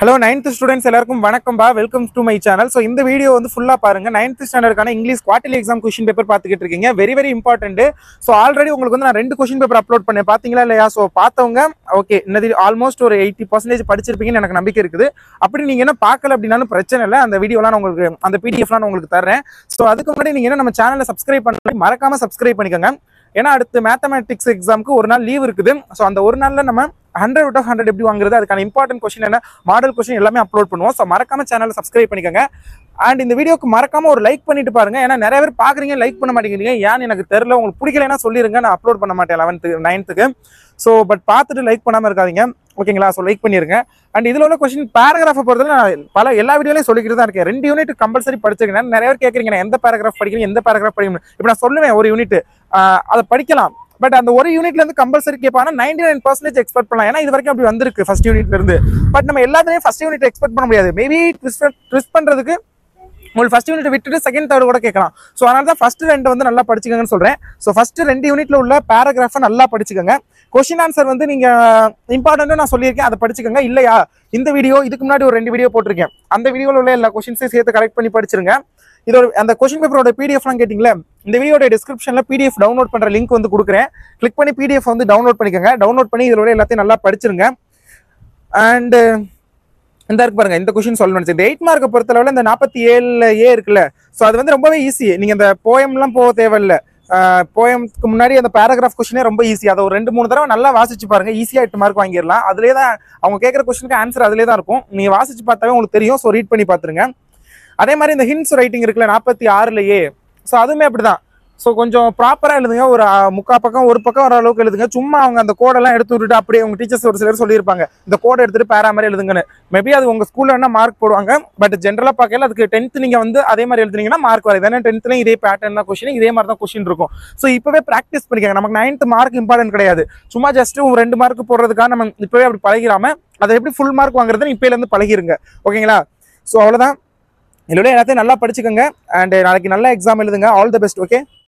hello ninth students எல்லாருக்கும் வணக்கம்பா welcome to my channel so இந்த வீடியோ வந்து ஃபுல்லாக பாருங்க நைன்த் ஸ்டாண்டர்டுக்கான English quarterly exam question paper பார்த்துக்கிட்டு இருக்கீங்க very very important so already உங்களுக்கு வந்து நான் ரெண்டு கொஷின் பேப்பர் அப்லோட் பண்ணேன் பார்த்தீங்களா இல்லையா ஸோ பார்த்தவங்க ஓகே இன்னது ஆல்மோஸ்ட் ஒரு எயிட்டி பர்சன்டேஜ் படிச்சிருப்பீங்கன்னு எனக்கு நம்பிக்கை இருக்குது அப்படி நீங்கள் என்ன பார்க்கல அப்படின்னாலும் பிரச்சனை இல்லை அந்த வீடியோலாம் நான் உங்களுக்கு அந்த பிடிஎஃப்லாம் நான் உங்களுக்கு தரேன் ஸோ அதுக்கு முன்னாடி நீங்கள் என்ன நம்ம சேனலை சப்ஸ்கிரைப் பண்ணி மறக்காம சப்ஸ்கிரைப் பண்ணிக்கோங்க ஏன்னா அடுத்து மேத்தமேட்டிக்ஸ் எக்ஸாமுக்கு ஒரு நாள் லீவ் இருக்குது ஸோ அந்த ஒரு நாளில் நம்ம ஹண்ட்ரட் அவுட் ஆஃப் ஹண்ட்ரட் எப்படி வாங்குறது அதுக்கான இம்பார்ட்டன்ட் கொஸ்டின் என்ன மாடல் கொஸ்டின் எல்லாமே அப்லோட் பண்ணுவோம் ஸோ மறக்காம சேனலை சப்ஸ்கிரைப் பண்ணிக்கோங்க அண்ட் இந்த வீடியோக்கு மறக்காம ஒரு லைக் பண்ணிட்டு பாருங்க ஏன்னா நிறைய பேர் பாக்குறீங்க லைக் பண்ண மாட்டேங்கிறீங்க ஏன்னு எனக்கு தெரியல உங்களுக்கு பிடிக்கலைன்னா சொல்லிருங்க நான் அப்லோட் பண்ண மாட்டேன் லெவன்த்து நைன்த்துக்கு ஸோ பட் பார்த்துட்டு லைக் பண்ணாம இருக்காதீங்க ஓகேங்களா ஸோ லைக் பண்ணிருங்க அண்ட் இதுல உள்ள கொஸ்டின் பேராகிராஃபை பொறுத்தவரை நான் பல எல்லா வீடியோலையும் சொல்லிக்கிட்டு தான் இருக்கேன் ரெண்டு யூனிட் கம்பல்சரி படிச்சிருக்கேன் நிறைய பேர் கேட்குறீங்க நான் எந்த பேராகிராஃப் படிக்கணும் எந்த பேராகிராஃப் படிக்கணும் இப்போ நான் சொல்லுவேன் ஒரு யூனிட் அதை படிக்கலாம் பட் அந்த ஒரு யூனிட்ல இருந்து கம்பல்சரி கேட்பாங்கன்னா நைன்டி நைன் பர்சன்டேஜ் எக்ஸ்பெக்ட் பண்ணலாம் ஏன்னா இது வரைக்கும் அப்படி வந்திருக்கு ஃபர்ஸ்ட் யூனிட்ல இருந்து பட் நம்ம எல்லாத்தையும் ஃபர்ஸ்ட் யூனிட் எக்ஸ்பெக்ட் பண்ண முடியாது மேபி ட்விஸ்ட் ட்விஸ்ட் பண்றதுக்கு உங்களுக்கு ஃபர்ஸ்ட் யூனிட் விட்டுட்டு செகண்ட் தேர்ட் கூட கேட்கலாம் ஸோ அதனால தான் ஃபர்ஸ்ட் ரெண்டு வந்து நல்லா படிச்சுக்கங்கன்னு சொல்றேன் ஸோ ஃபர்ஸ்ட் ரெண்டு யூனிட்ல உள்ள பேராகிராஃபை நல்லா படிச்சுக்கோங்க கொஸ்டின் ஆன்சர் வந்து நீங்க இம்பார்ட்டன்ட்டும் நான் சொல்லியிருக்கேன் அதை படிச்சுக்கோங்க இல்லையா இந்த வீடியோ இதுக்கு முன்னாடி ஒரு ரெண்டு வீடியோ போட்டிருக்கேன் அந்த வீடியோவில் உள்ள எல்லா கொஸ்டின்ஸையும் சேர்த்து கரெக்ட் பண்ணி படிச்சிருங்க இதோட அந்த கொஸ்டின் பேப்பரோட பிடிஎஃப்லாம் கேட்டிங்களே இந்த வீடியோட டிஸ்கிரிப்ஷனில் பிடிஎஃப் டவுன்லோட் பண்ணுற லிங்க் வந்து கொடுக்குறேன் கிளிக் பண்ணி பிடிஎஃப் வந்து டவுன்லோட் பண்ணிக்கோங்க டவுன்லோட் பண்ணி இதோட எல்லாத்தையும் நல்லா படிச்சிருங்க அண்டு இந்த இருக்கு பாருங்க இந்த கொஸ்டின் சொல்லணும் இந்த எயிட் மார்க்கை பொறுத்தளவில் இந்த நாற்பத்தி ஏழுல ஏ இருக்குல்ல ஸோ அது வந்து ரொம்பவே ஈஸி நீங்கள் இந்த போயம்லாம் போக தேவையில்ல போயம்க்கு முன்னாடி அந்த பேராகிராஃப் கொஸ்டினே ரொம்ப ஈஸி அதை ஒரு ரெண்டு மூணு தடவை நல்லா வாசிச்சு பாருங்க ஈஸியாக எட்டு மார்க் வாங்கிடலாம் அதுலேயே தான் அவங்க கேட்குற கொஸ்டினுக்கு ஆன்சர் அதிலே தான் இருக்கும் நீங்கள் வாசிச்சு பார்த்தாவே உங்களுக்கு தெரியும் ஸோ ரீட் பண்ணி பார்த்துருங்க அதே மாதிரி இந்த ஹின்ஸ் ரைட்டிங் இருக்குல்ல நாற்பத்தி ஆறுலயே ஸோ அதுவுமே அப்படிதான் ஸோ கொஞ்சம் ப்ராப்பராக எழுதுங்க ஒரு அஹ், முக்கா பக்கம் ஒரு பக்கம் வர அளவுக்கு எழுதுங்க சும்மா அவங்க அந்த கோடெல்லாம் எடுத்து விட்டுட்டு அப்படியே உங்க டீச்சர்ஸ் ஒரு சிலர் சொல்லியிருப்பாங்க இந்த கோடை எடுத்துட்டு பேரா மாதிரி எழுதுங்கன்னு மேபி அது உங்க ஸ்கூல்ல என்ன மார்க் போடுவாங்க பட் ஜென்ரலாக பார்க்கல அதுக்கு டென்த் நீங்க வந்து அதே மாதிரி எழுதுனீங்கன்னா மார்க் வராது ஏன்னா டென்த்லையும் இதே பேட்டர்ன் தான் கொஸ்டின் இதே மாதிரி தான் கொஸ்டின் இருக்கும் ஸோ இப்பவே ப்ராக்டிஸ் பண்ணிக்கோங்க நமக்கு நைன்த் மார்க் இம்பார்ட்டன்ட் கிடையாது சும்மா ஜஸ்ட் ரெண்டு மார்க் போடுறதுக்காக நம்ம இப்பவே அப்படி பழகிராம அதை எப்படி ஃபுல் மார்க் வாங்குறதுன்னு இப்பயில இருந்து பழகிருங்க ஓகேங்களா ஸோ அவ்வளோதான் இதோட எல்லாத்தையும் நல்லா படிச்சுக்கோங்க அண்ட் நாளைக்கு நல்ல எக்ஸாம் எழுதுங்க ஆல் த பெஸ்ட் ஓகே